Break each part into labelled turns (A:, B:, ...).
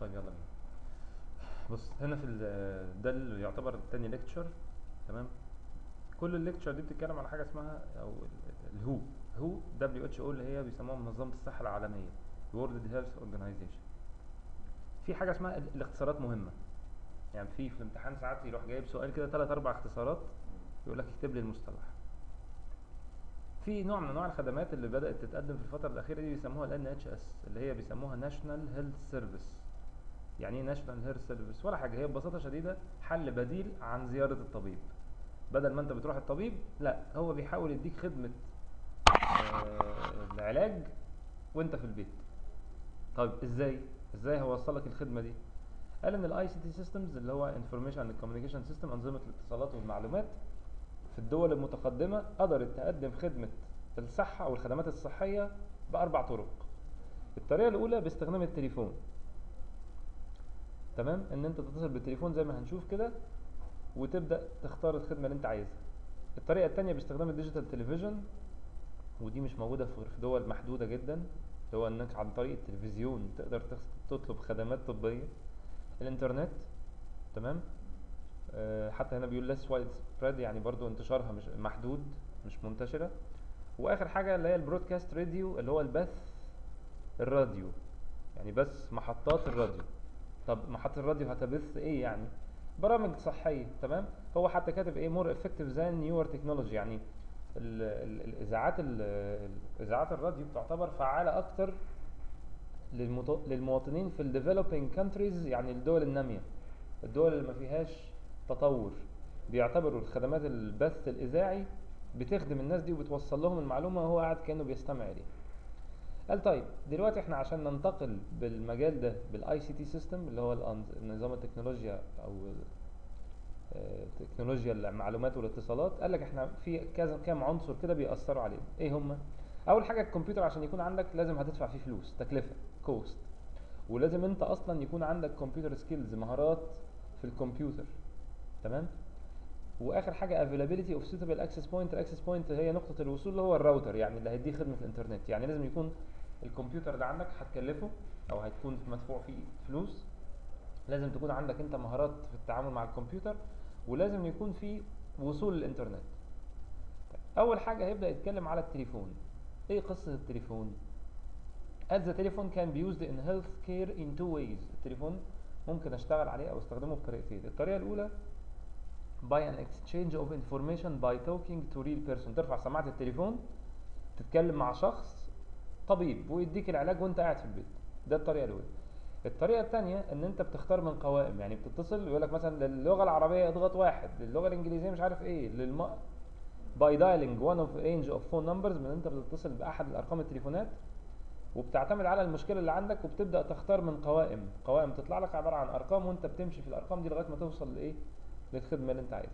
A: طيب يلا بينا بص هنا في ال- ده اللي يعتبر تاني ليكتشر تمام كل الليكتشر دي بتتكلم على حاجه اسمها او ال- الهو هو دبليو اتش او اللي هي بيسموها منظمه الصحه العالميه World Health Organization في حاجه اسمها ال- الاختصارات مهمه يعني في في الامتحان ساعات يروح جايب سؤال كده ثلاث اربع اختصارات يقول لك اكتب لي المصطلح في نوع من انواع الخدمات اللي بدات تتقدم في الفتره الاخيره دي بيسموها ال NHS اللي هي بيسموها ناشونال هيلث سيرفيس يعني ايه ناشونال هيلث سيرفيس ولا حاجه هي ببساطه شديده حل بديل عن زياره الطبيب بدل ما انت بتروح الطبيب لا هو بيحاول يديك خدمه آه، العلاج وانت في البيت طيب ازاي ازاي هوصل لك الخدمه دي قال ان الاي سي تي سيستمز اللي هو انفورميشن اند كوميونيكيشن سيستم انظمه الاتصالات والمعلومات في الدول المتقدمه قدرت تقدم خدمه الصحه او الخدمات الصحيه باربع طرق الطريقه الاولى باستخدام التليفون تمام ان انت تتصل بالتليفون زي ما هنشوف كده وتبدا تختار الخدمه اللي انت عايزها الطريقه الثانيه باستخدام الديجيتال تلفزيون ودي مش موجوده في في دول محدوده جدا اللي هو انك عن طريق التلفزيون تقدر تخ- تطلب خدمات طبيه الانترنت تمام آه، حتى هنا بيقول less widespread يعني برضو انتشارها مش محدود مش منتشره واخر حاجه اللي هي البرودكاست راديو اللي هو البث الراديو يعني بس محطات الراديو طب محطة الراديو هتبث ايه يعني برامج صحية تمام هو حتى كاتب ايه more effective than newer technology يعني ال ال الاذاعات ال- الاذاعات الراديو بتعتبر فعالة اكتر للمط- للمواطنين في ال developing countries يعني الدول النامية الدول اللي ما فيهاش تطور بيعتبروا الخدمات البث الاذاعي بتخدم الناس دي وبتوصل لهم المعلومة وهو قاعد كأنه بيستمع اليها قال طيب دلوقتي احنا عشان ننتقل بالمجال ده بالاي سي تي سيستم اللي هو الأنظ- نظام التكنولوجيا او آه، تكنولوجيا المعلومات والاتصالات قال لك احنا في كذا كام عنصر كده بيأثروا عليهم ايه هم اول حاجه الكمبيوتر عشان يكون عندك لازم هتدفع فيه فلوس تكلفه كوست ولازم انت اصلا يكون عندك كمبيوتر سكيلز مهارات في الكمبيوتر تمام واخر حاجه availability of suitable access point الاكسس بوينت هي نقطه الوصول اللي هو الراوتر يعني اللي هيديه خدمه الانترنت يعني لازم يكون الكمبيوتر اللي عندك هتكلفه او هتكون مدفوع فيه فلوس لازم تكون عندك انت مهارات في التعامل مع الكمبيوتر ولازم يكون في وصول للانترنت طيب، اول حاجه هيبدا يتكلم على التليفون ايه قصه التليفون as the telephone can be used in health care in two ways التليفون ممكن اشتغل عليه او استخدمه بطريقتين الطريقه الاولى by an exchange of information by talking to real person ترفع سماعه التليفون تتكلم مع شخص طبيب ويديك العلاج وانت قاعد في البيت ده الطريقه الاولى الطريقه الثانيه ان انت بتختار من قوائم يعني بتتصل يقول لك مثلا للغه العربيه اضغط واحد للغه الانجليزيه مش عارف ايه للم... by dialing one of range of phone numbers من انت بتتصل باحد الارقام التليفونات وبتعتمد على المشكله اللي عندك وبتبدا تختار من قوائم قوائم تطلع لك عباره عن ارقام وانت بتمشي في الارقام دي لغايه ما توصل لايه للخدمه اللي انت عايزها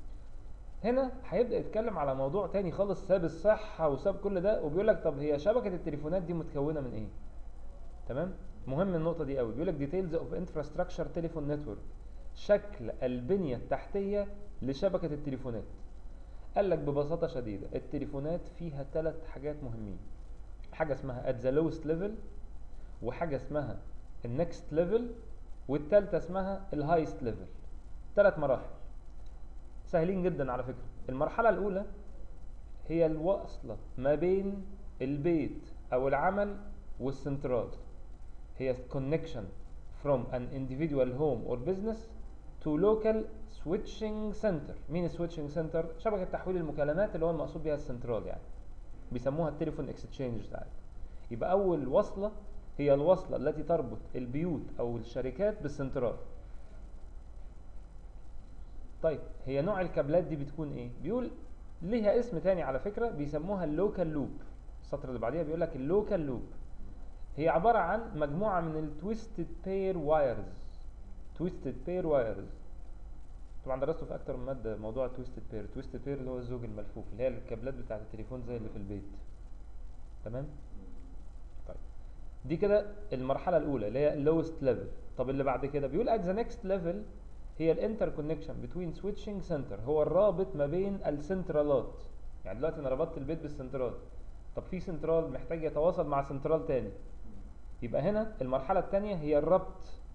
A: هنا هيبدا يتكلم على موضوع تاني خالص ساب الصحه وساب كل ده وبيقول لك طب هي شبكه التليفونات دي متكونه من ايه تمام مهم النقطه دي قوي بيقول لك ديتيلز اوف انفراستراكشر تليفون نتورك شكل البنيه التحتيه لشبكه التليفونات قال لك ببساطه شديده التليفونات فيها ثلاث حاجات مهمين حاجه اسمها at the lowest level وحاجه اسمها النكست ليفل والثالثه اسمها الهايست ليفل ثلاث مراحل سهلين جدا على فكره المرحله الاولى هي الوصله ما بين البيت او العمل والسنترال هي connection from an individual home or business to local switching center مين السويتشنج سنتر شبكه تحويل المكالمات اللي هو المقصود بيها السنترال يعني بيسموها التليفون اكستشينج ساعات يبقى اول وصله هي الوصله التي تربط البيوت او الشركات بالسنترال طيب هي نوع الكابلات دي بتكون ايه بيقول ليها اسم تاني على فكره بيسموها اللوكال لوب السطر اللي بعديها بيقول لك اللوكال لوب هي عباره عن مجموعه من التويستد بير وايرز تويستد بير وايرز طبعا درسته في اكتر من ماده موضوع التويستد بير التويستد بير اللي هو الزوج الملفوف اللي هي الكابلات بتاعه التليفون زي اللي في البيت تمام طيب دي كده المرحله الاولى اللي هي اللوست ليفل طب اللي بعد كده بيقول at the next level هي الانتر كونكشن بتوين سويتشنج سنتر هو الرابط ما بين السنترالات يعني دلوقتي انا ربطت البيت بالسنترال طب في سنترال محتاج يتواصل مع سنترال تاني يبقى هنا المرحله الثانيه هي الربط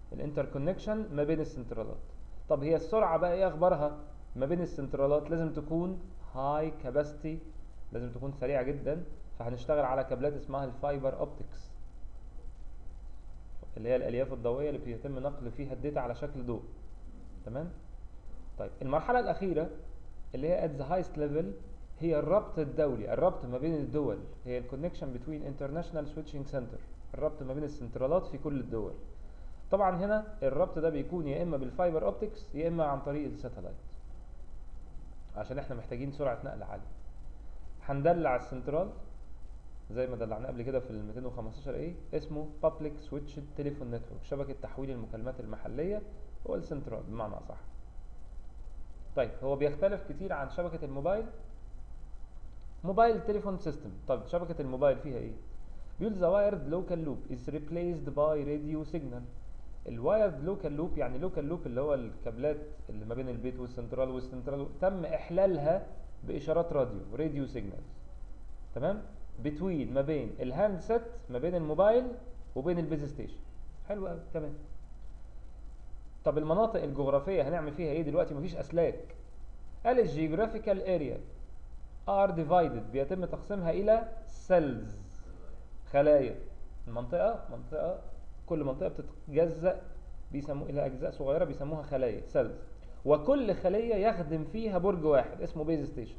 A: الانتر كونكشن ما بين السنترالات طب هي السرعه بقى ايه اخبارها ما بين السنترالات لازم تكون هاي كاباسيتي لازم تكون سريعه جدا فهنشتغل على كابلات اسمها الفايبر اوبتكس اللي هي الالياف الضوئيه اللي بيتم نقل فيها الداتا على شكل ضوء تمام طيب المرحله الاخيره اللي هي at the highest level هي الربط الدولي الربط ما بين الدول هي الكونكشن بتوين انترناشونال سويتشنج سنتر الربط ما بين السنترالات في كل الدول طبعا هنا الربط ده بيكون يا اما بالفايبر اوبتكس يا اما عن طريق الساتلايت عشان احنا محتاجين سرعه نقل عاليه هندلع السنترال زي ما دلعناه قبل كده في ال 215 ايه اسمه Public Switched Telephone Network شبكة تحويل المكالمات المحلية هو السنترال بمعنى أصح طيب هو بيختلف كتير عن شبكة الموبايل موبايل تليفون سيستم طب شبكة الموبايل فيها ايه بيقول the wired local loop is replaced by radio signal الوايرد لوكال لوب يعني لوكال لوب اللي هو الكابلات اللي ما بين البيت والسنترال والسنترال تم احلالها باشارات راديو راديو سيجنالز تمام بتوين ما بين الهاند سيت ما بين الموبايل وبين البيز ستيشن حلو قوي تمام طب المناطق الجغرافيه هنعمل فيها ايه دلوقتي مفيش اسلاك قال الجيوغرافيكال اريا ار ديفايدد بيتم تقسيمها الى سيلز خلايا المنطقه منطقه كل منطقه بتتجزأ بيسموه الى اجزاء صغيره بيسموها خلايا سيلز وكل خليه يخدم فيها برج واحد اسمه بيز ستيشن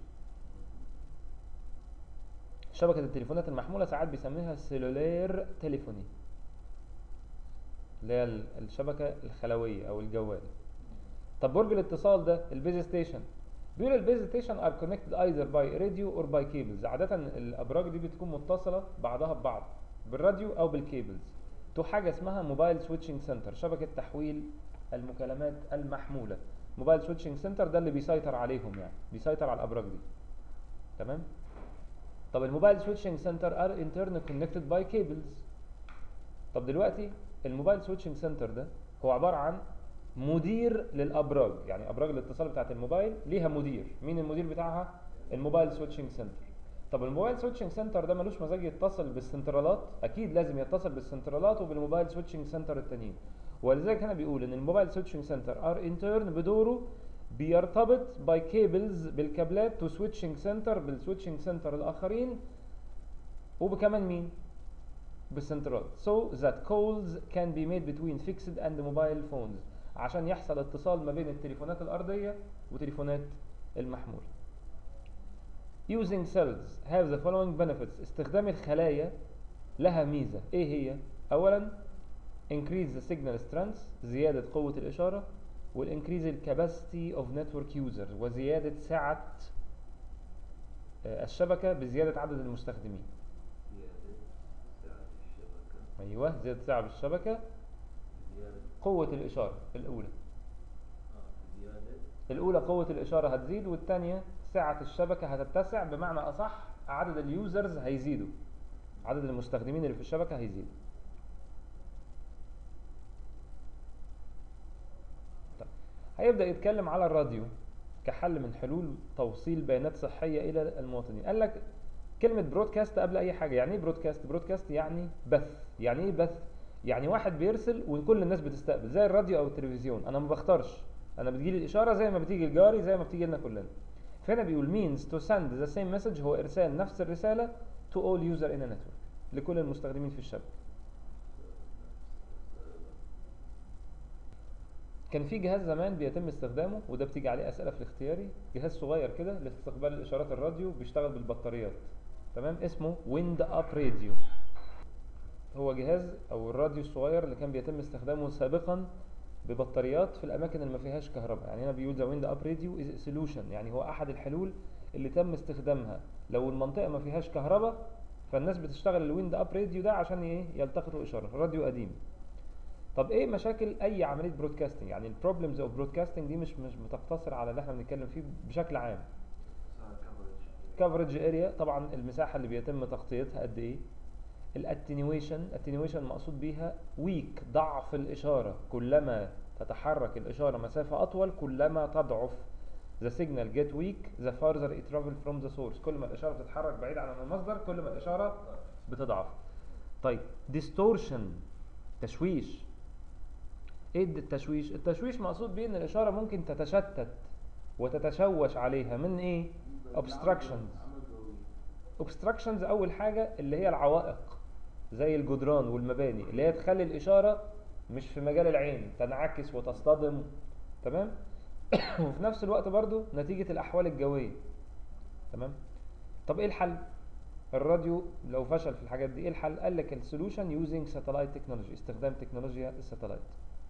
A: شبكة التليفونات المحمولة ساعات بيسميها سيلولير تليفوني اللي هي ال- الشبكة الخلوية أو الجوال طب برج الاتصال ده البيز ستيشن بيقول البيز ستيشن ار كونكتد ايذر باي راديو اور باي كيبلز عادة الأبراج دي بتكون متصلة بعضها ببعض بالراديو أو بالكيبلز تو حاجة اسمها موبايل سويتشنج سنتر شبكة تحويل المكالمات المحمولة موبايل سويتشنج سنتر ده اللي بيسيطر عليهم يعني بيسيطر على الأبراج دي تمام طب الموبايل سويتشنج سنتر ار انترن كونكتد باي كيبلز طب دلوقتي الموبايل سويتشنج سنتر ده هو عباره عن مدير للابراج يعني ابراج الاتصال بتاعت الموبايل ليها مدير مين المدير بتاعها الموبايل سويتشنج سنتر طب الموبايل سويتشنج سنتر ده ملوش مزاج يتصل بالسنترالات اكيد لازم يتصل بالسنترالات وبالموبايل سويتشنج سنتر التانيين ولذلك هنا بيقول ان الموبايل سويتشنج سنتر ار انترن بدوره بيرتبط باي كيبلز بالكابلات تو سويتشنج سنتر بالسويتشنج سنتر الاخرين وبكمان مين بالسنترال so that calls can be made between fixed and mobile phones عشان يحصل اتصال ما بين التليفونات الأرضية وتليفونات المحمول using cells have the following benefits استخدام الخلايا لها ميزة ايه هي اولا increase the signal strength زيادة قوة الإشارة والincrease the capacity of network users وزيادة سعة آه، الشبكة بزيادة عدد المستخدمين
B: زيادة سعة الشبكة
A: ايوه زيادة سعة بالشبكة
B: زيادة
A: قوة الإشارة الأولى
B: آه زيادة
A: الأولى قوة الإشارة هتزيد والتانية سعة الشبكة هتتسع بمعنى أصح عدد اليوزرز هيزيدوا عدد المستخدمين اللي في الشبكة هيزيدوا طيب. هيبدأ يتكلم على الراديو كحل من حلول توصيل بيانات صحية إلى المواطنين قال لك كلمة برودكاست قبل أي حاجة يعني إيه برودكاست؟ برودكاست يعني بث يعني إيه بث؟ يعني واحد بيرسل وكل الناس بتستقبل زي الراديو أو التلفزيون أنا ما بختارش أنا بتجيلي الإشارة زي ما بتيجي لجاري زي ما بتيجي لنا كلنا فهنا بيقول means to send the same message هو إرسال نفس الرسالة to all user in a network لكل المستخدمين في الشبكة كان في جهاز زمان بيتم استخدامه وده بتيجي عليه اسئله في الاختياري جهاز صغير كده لاستقبال الاشارات الراديو بيشتغل بالبطاريات تمام اسمه ويند اب راديو هو جهاز او الراديو الصغير اللي كان بيتم استخدامه سابقا ببطاريات في الاماكن اللي ما فيهاش كهرباء يعني هنا بيقول ذا ويند اب راديو از سولوشن يعني هو احد الحلول اللي تم استخدامها لو المنطقه ما فيهاش كهرباء فالناس بتشتغل الويند اب راديو ده عشان ايه يلتقطوا اشاره راديو قديم طب ايه مشاكل اي عمليه برودكاستنج يعني البروبلمز اوف برودكاستنج دي مش مش بتقتصر على اللي احنا بنتكلم فيه بشكل عام
B: صار coverage
A: كفرج اريا طبعا المساحه اللي بيتم تغطيتها قد ايه الاتنيويشن اتنيويشن مقصود بيها ويك ضعف الاشاره كلما تتحرك الاشاره مسافه اطول كلما تضعف the signal get weak the further it travel from the source كل ما الاشاره بتتحرك بعيد عن المصدر كل ما الاشاره بتضعف طيب distortion تشويش ايه التشويش التشويش مقصود بيه ان الاشاره ممكن تتشتت وتتشوش عليها من ايه obstructions obstructions اول حاجه اللي هي العوائق زي الجدران والمباني اللي هي تخلي الاشاره مش في مجال العين تنعكس وتصطدم تمام وفي نفس الوقت برضو نتيجه الاحوال الجويه تمام طب ايه الحل الراديو لو فشل في الحاجات دي ايه الحل قال لك السولوشن يوزنج ساتلايت تكنولوجي استخدام تكنولوجيا الساتلايت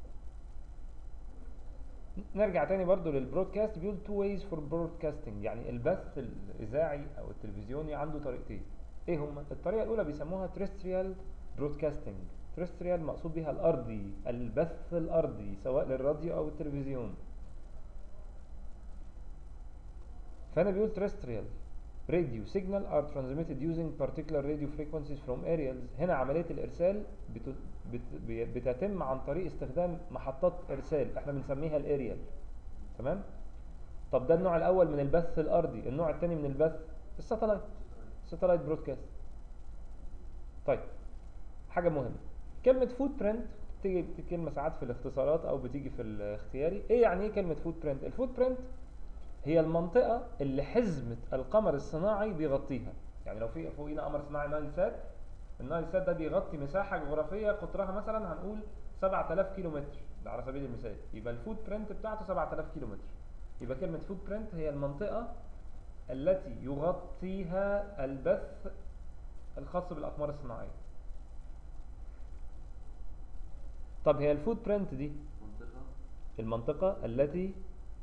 A: نرجع تاني برضو للبرودكاست بيقول تو ويز فور برودكاستنج يعني البث الاذاعي او التلفزيوني عنده طريقتين ايه هما الطريقه الاولى بيسموها تريستريال برودكاستنج تريستريال مقصود بها الارضي البث الارضي سواء للراديو او التلفزيون فانا بيقول terrestrial radio signal are transmitted using particular radio frequencies from aerials هنا عملية الإرسال بت... بت... بتتم عن طريق استخدام محطات إرسال احنا بنسميها الاريال تمام طب ده النوع الأول من البث الأرضي النوع الثاني من البث الساتلايت ساتلايت برودكاست طيب حاجة مهمة كلمة فوت برنت بتيجي كلمة ساعات في الاختصارات أو بتيجي في الاختياري إيه يعني إيه كلمة فوت برنت؟ الفوت برنت هي المنطقة اللي حزمة القمر الصناعي بيغطيها يعني لو في فوقينا قمر صناعي نايل سات النايل سات ده بيغطي مساحة جغرافية قطرها مثلا هنقول 7000 كيلو متر ده على سبيل المثال يبقى الفوت برنت بتاعته 7000 كيلو متر يبقى كلمة فوت برنت هي المنطقة التي يغطيها البث الخاص بالأقمار الصناعية طب هي الفوت برنت دي
B: منطقة
A: المنطقة التي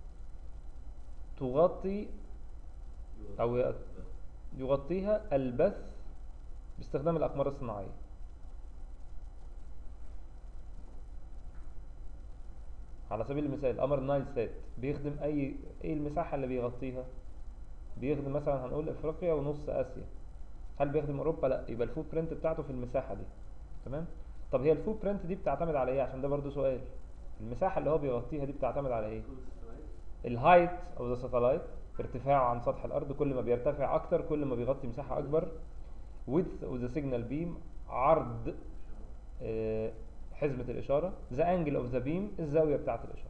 A: تغطي أو يغطيها البث باستخدام الأقمار الصناعية على سبيل المثال قمر نايل سات بيخدم أي إيه المساحة اللي بيغطيها بيخدم مثلا هنقول أفريقيا ونص آسيا هل بيخدم أوروبا؟ لا يبقى الفوت برنت بتاعته في المساحة دي تمام طب هي الفوت برنت دي بتعتمد على إيه عشان ده برضو سؤال المساحة اللي هو بيغطيها دي بتعتمد على إيه الهايت او ذا ساتلايت ارتفاعه عن سطح الارض كل ما بيرتفع اكتر كل ما بيغطي مساحه اكبر width of the signal beam عرض آه، حزمة الإشارة the angle of the beam الزاوية بتاعة الإشارة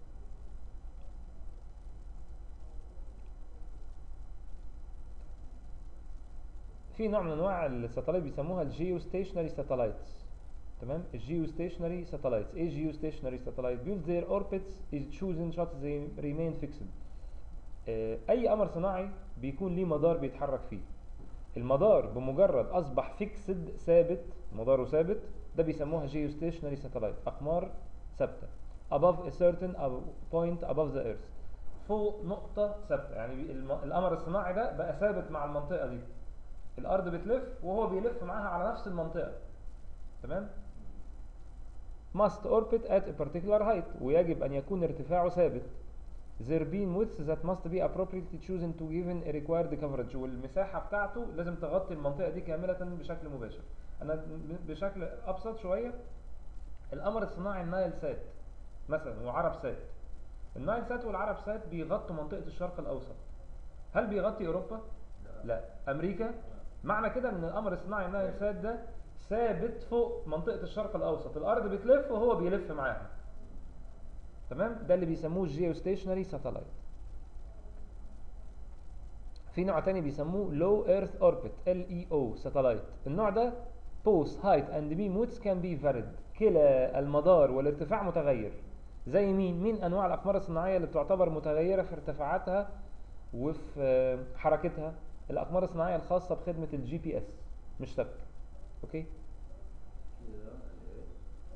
A: في نوع من أنواع الساتلايت بيسموها الجيو ستيشنري ساتلايتس تمام الجيو ستيشنري ساتلايتس ايه جيو ستيشنري ساتلايت بيقول their orbits is chosen shots they remain fixed آه، اي قمر صناعي بيكون ليه مدار بيتحرك فيه المدار بمجرد اصبح فيكسد ثابت مداره ثابت ده بيسموها جيو ستيشنري ساتلايت اقمار ثابته above a certain point above the earth فوق نقطه ثابته يعني بي- الم- القمر الصناعي ده بقى ثابت مع المنطقه دي الارض بتلف وهو بيلف معاها على نفس المنطقه تمام must orbit at a particular height ويجب أن يكون ارتفاعه ثابت there beam width that must be appropriately chosen to given a required coverage والمساحة بتاعته لازم تغطي المنطقة دي كاملة بشكل مباشر أنا ب- بشكل أبسط شوية القمر الصناعي النايل سات مثلا وعرب سات النايل سات والعرب سات بيغطوا منطقة الشرق الأوسط هل بيغطي أوروبا؟ لا أمريكا؟ معنى كده ان القمر الصناعي النايل سات ده ثابت فوق منطقة الشرق الأوسط الأرض بتلف وهو بيلف معاها تمام ده اللي بيسموه الجيو ستيشنري ساتلايت في نوع تاني بيسموه لو ايرث اوربت ال اي او ساتلايت النوع ده بوس هايت اند بيم ويدث كان بي فاريد كلا المدار والارتفاع متغير زي مين مين انواع الاقمار الصناعيه اللي بتعتبر متغيره في ارتفاعاتها وفي آه، حركتها الاقمار الصناعيه الخاصه بخدمه الجي بي اس مش ثابته اوكي
B: كده الايه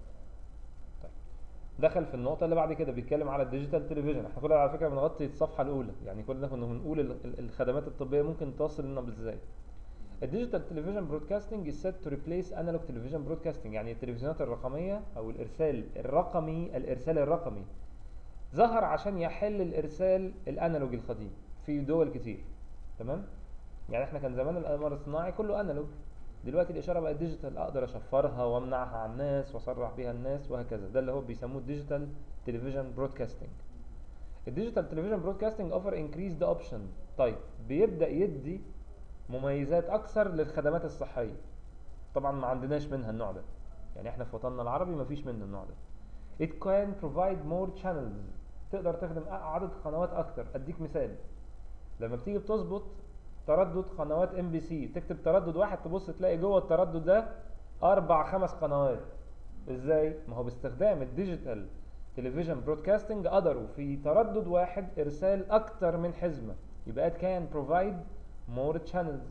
A: دخل في النقطة اللي بعد كده بيتكلم على الديجيتال تلفزيون احنا كلنا على فكرة بنغطي الصفحة الأولى يعني كلنا كنا بنقول ال- ال- الخدمات الطبية ممكن تصل لنا ازاي الديجيتال تلفزيون برودكاستنج is set to replace analog television broadcasting يعني التلفزيونات الرقمية أو الإرسال الرقمي الإرسال الرقمي ظهر عشان يحل الإرسال الأنالوج القديم في دول كتير تمام يعني احنا كان زمان القمر الصناعي كله أنالوج دلوقتي الإشارة بقت ديجيتال أقدر أشفرها وأمنعها عن الناس وأسرع بيها الناس وهكذا ده اللي هو بيسموه الديجيتال تلفزيون برودكاستنج الديجيتال تلفزيون برودكاستنج اوفر انكريزد اوبشن طيب بيبدا يدي مميزات اكثر للخدمات الصحيه طبعا ما عندناش منها النوع ده يعني احنا في وطننا العربي ما فيش منه النوع ده it can provide more channels تقدر تخدم أ- عدد قنوات اكتر اديك مثال لما بتيجي بتظبط تردد قنوات ام بي سي تكتب تردد واحد تبص تلاقي جوه التردد ده اربع خمس قنوات ازاي ما هو باستخدام الديجيتال تلفزيون برودكاستنج قدروا في تردد واحد ارسال اكتر من حزمه يبقى it can provide more channels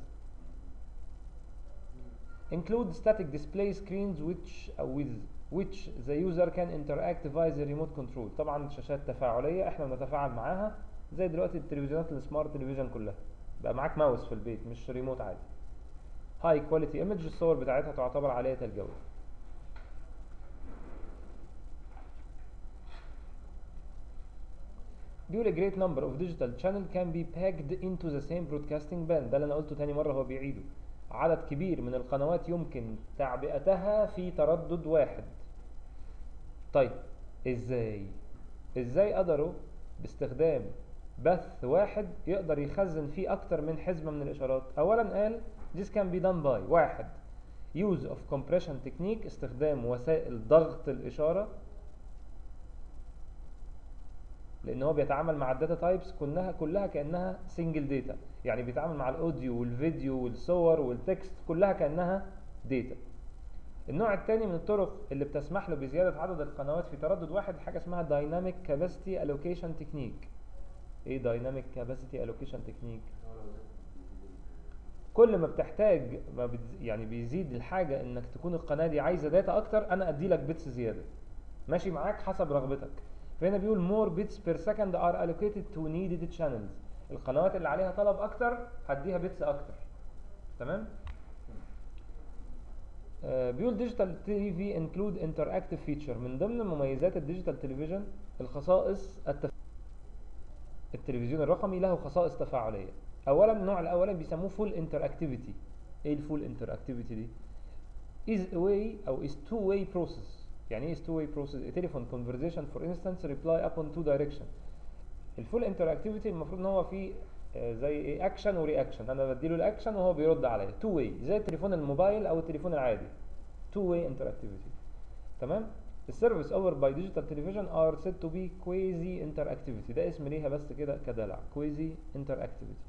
A: include static display screens which uh, with which the user can interact via the remote control طبعا شاشات تفاعليه احنا بنتفاعل معاها زي دلوقتي التلفزيونات السمارت تلفزيون كلها بقى معاك ماوس في البيت مش ريموت عادي هاي كواليتي ايمج الصور بتاعتها تعتبر عاليه الجوده بيقول a great number of digital channel can be packed into the same broadcasting band ده اللي انا قلته تاني مره هو بيعيده عدد كبير من القنوات يمكن تعبئتها في تردد واحد طيب ازاي ازاي قدروا باستخدام بث واحد يقدر يخزن فيه اكتر من حزمه من الاشارات اولا قال this can be done by واحد use of compression technique استخدام وسائل ضغط الاشاره لان هو بيتعامل مع الداتا تايبس كلها كلها كانها سنجل داتا يعني بيتعامل مع الاوديو والفيديو والصور والتكست كلها كانها داتا النوع الثاني من الطرق اللي بتسمح له بزياده عدد القنوات في تردد واحد حاجه اسمها دايناميك كاباسيتي الوكيشن تكنيك ايه دايناميك كاباسيتي الوكيشن تكنيك كل ما بتحتاج ما بتز... يعني بيزيد الحاجه انك تكون القناه دي عايزه داتا اكتر انا ادي لك بيتس زياده ماشي معاك حسب رغبتك فهنا بيقول more bits per second are allocated to needed channels القنوات اللي عليها طلب اكتر هديها بيتس اكتر تمام آه بيقول ديجيتال تي في انكلود انتراكتيف فيتشر من ضمن مميزات الديجيتال تلفزيون الخصائص التف... التلفزيون الرقمي له خصائص تفاعليه اولا النوع الاولاني بيسموه فول انتراكتيفيتي ايه الفول انتراكتيفيتي دي is a way او is two way process يعني ايه is two way process a telephone conversation for instance reply upon two direction الفول انتراكتيفيتي المفروض ان هو فيه آه، زي ايه اكشن ورياكشن انا بديله الاكشن وهو بيرد عليا تو واي زي التليفون الموبايل او التليفون العادي تو واي انتراكتيفيتي تمام السيرفيس اوفر باي ديجيتال تلفزيون ار سيد تو بي كويزي انتراكتيفيتي ده اسم ليها بس كده كدلع كويزي انتراكتيفيتي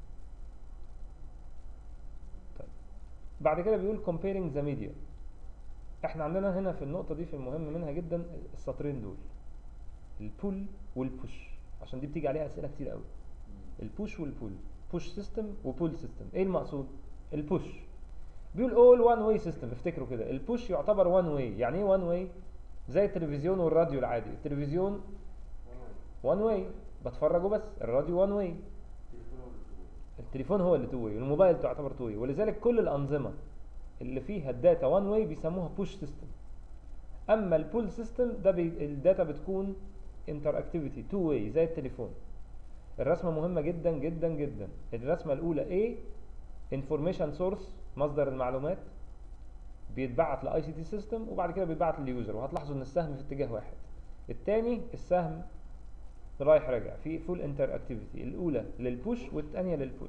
A: طيب بعد كده بيقول comparing the media احنا عندنا هنا في النقطة دي في المهم منها جدا السطرين دول البول والبوش عشان دي بتيجي عليها اسئلة كتير قوي البوش والبول بوش سيستم وبول سيستم ايه المقصود البوش بيقول اول وان واي سيستم افتكروا كده البوش يعتبر وان واي يعني ايه وان واي زي التلفزيون والراديو العادي التلفزيون وان واي بتفرجه بس الراديو وان واي التليفون هو اللي تو واي والموبايل تعتبر تو واي ولذلك كل الانظمه اللي فيها الداتا وان واي بيسموها بوش سيستم اما البول سيستم ده بي الداتا بتكون انتر اكتيفيتي تو واي زي التليفون الرسمه مهمه جدا جدا جدا الرسمه الاولى A انفورميشن سورس مصدر المعلومات بيتبعت لاي سي تي سيستم وبعد كده بيتبعت لليوزر وهتلاحظوا ان السهم في اتجاه واحد الثاني السهم رايح راجع في فول انتر اكتيفيتي الاولى للبوش والثانيه للبول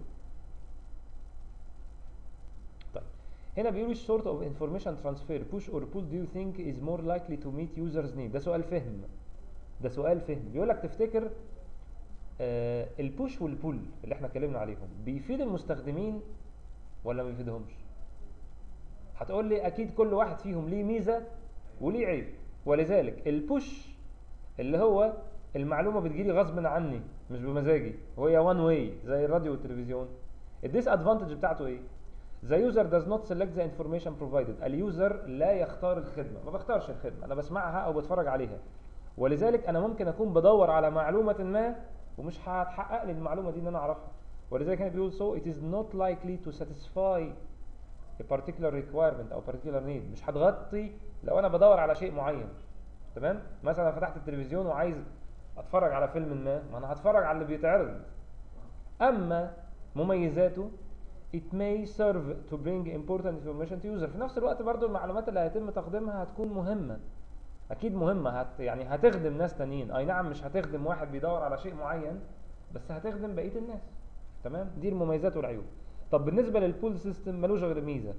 A: طيب هنا بيقول which sort of information transfer push or pull do you think is more likely to meet users need ده سؤال فهم ده سؤال فهم بيقول لك تفتكر آه البوش والبول اللي احنا اتكلمنا عليهم بيفيد المستخدمين ولا ما بيفيدهمش هتقول لي اكيد كل واحد فيهم ليه ميزه وليه عيب ولذلك البوش اللي هو المعلومه بتجيلي غصب عني مش بمزاجي وهي وان واي زي الراديو والتلفزيون الديس ادفانتج بتاعته ايه The user does not select the information provided اليوزر لا يختار الخدمة ما بختارش الخدمة أنا بسمعها أو بتفرج عليها ولذلك أنا ممكن أكون بدور على معلومة ما ومش هتحقق لي المعلومة دي إن أنا أعرفها ولذلك هنا بيقول so it is not likely to satisfy a particular requirement أو particular need مش هتغطي لو أنا بدور على شيء معين تمام مثلا أنا فتحت التلفزيون وعايز أتفرج على فيلم ما ما أنا هتفرج على اللي بيتعرض أما مميزاته it may serve to bring important information to user في نفس الوقت برضو المعلومات اللي هيتم تقديمها هتكون مهمة اكيد مهمة هت يعني هتخدم ناس تانيين اي نعم مش هتخدم واحد بيدور على شيء معين بس هتخدم بقية الناس تمام دي المميزات والعيوب طب بالنسبة للبول سيستم ملوش غير ميزة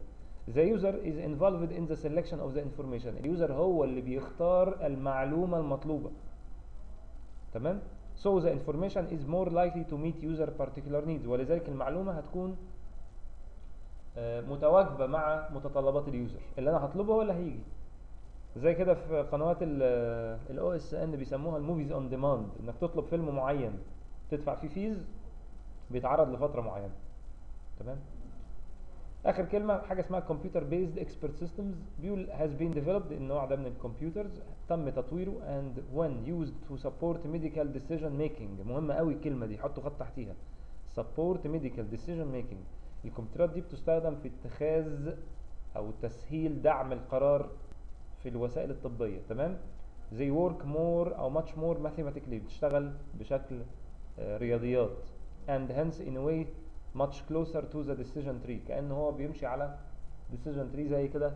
A: The user is involved in the selection of the information اليوزر هو اللي بيختار المعلومة المطلوبة تمام so the information is more likely to meet user particular needs ولذلك المعلومة هتكون آه، متواجبة مع متطلبات اليوزر اللي انا هطلبه هو اللي هيجي زي كده في قنوات الاو اس ان بيسموها الموفيز اون ديماند انك تطلب فيلم معين تدفع فيه فيز بيتعرض لفترة معينة تمام اخر كلمه حاجه اسمها كمبيوتر بيزد اكسبرت سيستمز بيقول has been developed النوع ده من الكمبيوترز تم تطويره and when used to support medical decision making مهمه قوي الكلمه دي حطوا خط تحتيها support medical decision making الكمبيوترات دي بتستخدم في اتخاذ او تسهيل دعم القرار في الوسائل الطبيه تمام they work more او much more mathematically بتشتغل بشكل آه، رياضيات and hence in a way much closer to the decision tree كأن هو بيمشي على decision tree زي كده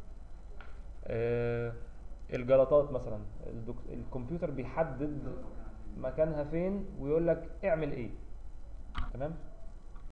A: آه، الجلطات مثلا الدك... الكمبيوتر بيحدد مكانها فين ويقول لك اعمل ايه تمام